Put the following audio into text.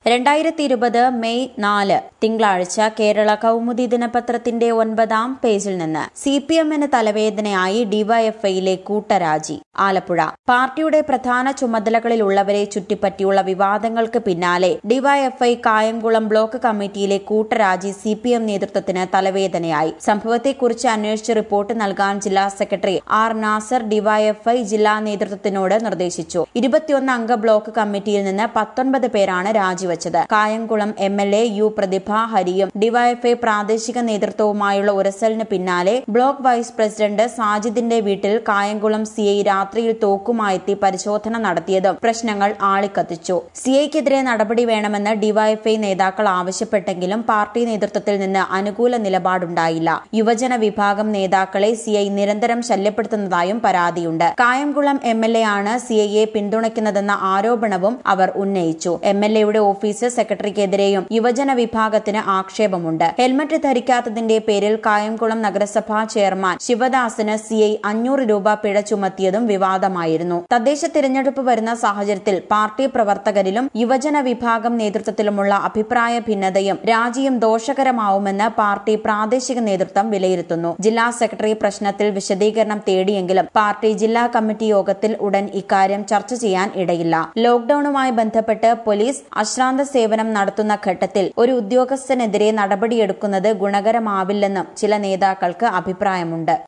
രണ്ടായിരത്തി ഇരുപത് മെയ് നാല് തിങ്കളാഴ്ച കേരള കൗമുദി ദിനപത്രത്തിന്റെ ഒൻപതാം പേജിൽ നിന്ന് സി പി എമ്മിന് തലവേദനയായി ഡിവൈഎഫ്ഐയിലെ കൂട്ടരാജി ആലപ്പുഴ പാർട്ടിയുടെ പ്രധാന ചുമതലകളിലുള്ളവരെ ചുറ്റിപ്പറ്റിയുള്ള വിവാദങ്ങൾക്ക് പിന്നാലെ ഡിവൈഎഫ്ഐ കായംകുളം ബ്ലോക്ക് കമ്മിറ്റിയിലെ കൂട്ടരാജി സി പി എം നേതൃത്വത്തിന് തലവേദനയായി സംഭവത്തെക്കുറിച്ച് അന്വേഷിച്ച് റിപ്പോർട്ട് നൽകാൻ ജില്ലാ സെക്രട്ടറി ആർ നാസർ ഡിവൈഎഫ്ഐ ജില്ലാ നേതൃത്വത്തിനോട് നിർദ്ദേശിച്ചു ഇരുപത്തിയൊന്ന് അംഗ ബ്ലോക്ക് കമ്മിറ്റിയിൽ നിന്ന് പത്തൊൻപത് പേരാണ് രാജിവച്ചത് Kayamkulam M L A U Prathibha ഹരിയും ഡിവൈഎഫ്ഐ പ്രാദേശിക നേതൃത്വവുമായുള്ള ഉരസലിന് പിന്നാലെ ബ്ലോക്ക് വൈസ് പ്രസിഡന്റ് സാജിദിന്റെ വീട്ടിൽ കായംകുളം സിഐ രാത്രിയിൽ തോക്കുമായെത്തി പരിശോധന നടത്തിയതും പ്രശ്നങ്ങൾ ആളിക്കത്തിച്ചു സിഐക്കെതിരെ നടപടി വേണമെന്ന് ഡിവൈഎഫ്ഐ നേതാക്കൾ ആവശ്യപ്പെട്ടെങ്കിലും പാർട്ടി നേതൃത്വത്തിൽ നിന്ന് അനുകൂല നിലപാടുണ്ടായില്ല യുവജന വിഭാഗം നേതാക്കളെ സിഐ നിരന്തരം ശല്യപ്പെടുത്തുന്നതായും പരാതിയുണ്ട് കായംകുളം എം എൽ എ ആണ് സിഐയെ പിന്തുണയ്ക്കുന്നതെന്ന ആരോപണവും അവർ ഉന്നയിച്ചു എം എൽ എയുടെ ഓഫീസ് സെക്രട്ടറിക്കെതിരെയും യുവജന വിഭാഗത്തിന് ആക്ഷേപമുണ്ട് ഹെൽമറ്റ് ധരിക്കാത്തതിന്റെ പേരിൽ കായംകുളം നഗരസഭാ ചെയർമാൻ ശിവദാസന് സിഐ അഞ്ഞൂറ് രൂപ പിഴ ചുമത്തിയതും വിവാദമായിരുന്നു തദ്ദേശ തിരഞ്ഞെടുപ്പ് വരുന്ന സാഹചര്യത്തിൽ പാർട്ടി പ്രവർത്തകരിലും യുവജന വിഭാഗം നേതൃത്വത്തിലുമുള്ള അഭിപ്രായ ഭിന്നതയും രാജിയും ദോഷകരമാവുമെന്ന് പാർട്ടി പ്രാദേശിക നേതൃത്വം വിലയിരുത്തുന്നു ജില്ലാ സെക്രട്ടറി പ്രശ്നത്തിൽ വിശദീകരണം തേടിയെങ്കിലും പാർട്ടി ജില്ലാ കമ്മിറ്റി യോഗത്തിൽ ഉടൻ ഇക്കാര്യം ചർച്ച ചെയ്യാൻ ഇടയില്ല ലോക്ഡൌണുമായി ബന്ധപ്പെട്ട് പോലീസ് അശ്രാന്ത സേവനം നടത്തുന്ന ഘട്ടത്തിൽ ഒരു ഉദ്യോഗസ്ഥനെതിരെ നടപടിയെടുക്കുന്നത് ഗുണകരമാവില്ലെന്നും ചില നേതാക്കൾക്ക് അഭിപ്രായമുണ്ട്